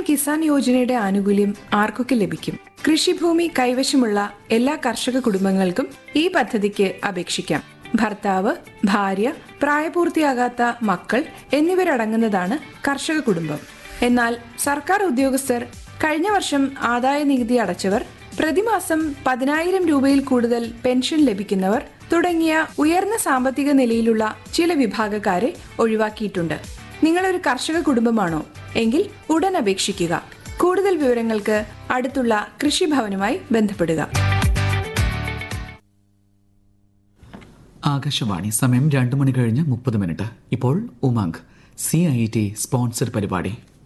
കിസാൻ യോജനയുടെ ആനുകൂല്യം ആർക്കൊക്കെ ലഭിക്കും കൃഷിഭൂമി കൈവശമുള്ള എല്ലാ കർഷക കുടുംബങ്ങൾക്കും ഈ പദ്ധതിക്ക് അപേക്ഷിക്കാം ഭർത്താവ് ഭാര്യ പ്രായപൂർത്തിയാകാത്ത മക്കൾ എന്നിവരടങ്ങുന്നതാണ് കർഷക കുടുംബം എന്നാൽ സർക്കാർ ഉദ്യോഗസ്ഥർ കഴിഞ്ഞ വർഷം ആദായ നികുതി അടച്ചവർ പ്രതിമാസം പതിനായിരം രൂപയിൽ കൂടുതൽ പെൻഷൻ ലഭിക്കുന്നവർ തുടങ്ങിയ ഉയർന്ന സാമ്പത്തിക നിലയിലുള്ള ചില വിഭാഗക്കാരെ ഒഴിവാക്കിയിട്ടുണ്ട് നിങ്ങളൊരു കർഷക കുടുംബമാണോ എങ്കിൽ ഉടൻ അപേക്ഷിക്കുക കൂടുതൽ വിവരങ്ങൾക്ക് അടുത്തുള്ള കൃഷിഭവനുമായി ബന്ധപ്പെടുക ആകാശവാണി സമയം രണ്ടു മണി കഴിഞ്ഞ് മുപ്പത് മിനിറ്റ് ഇപ്പോൾ ഉമാങ്ക് സി ഐ ടി സ്പോൺസർ പരിപാടി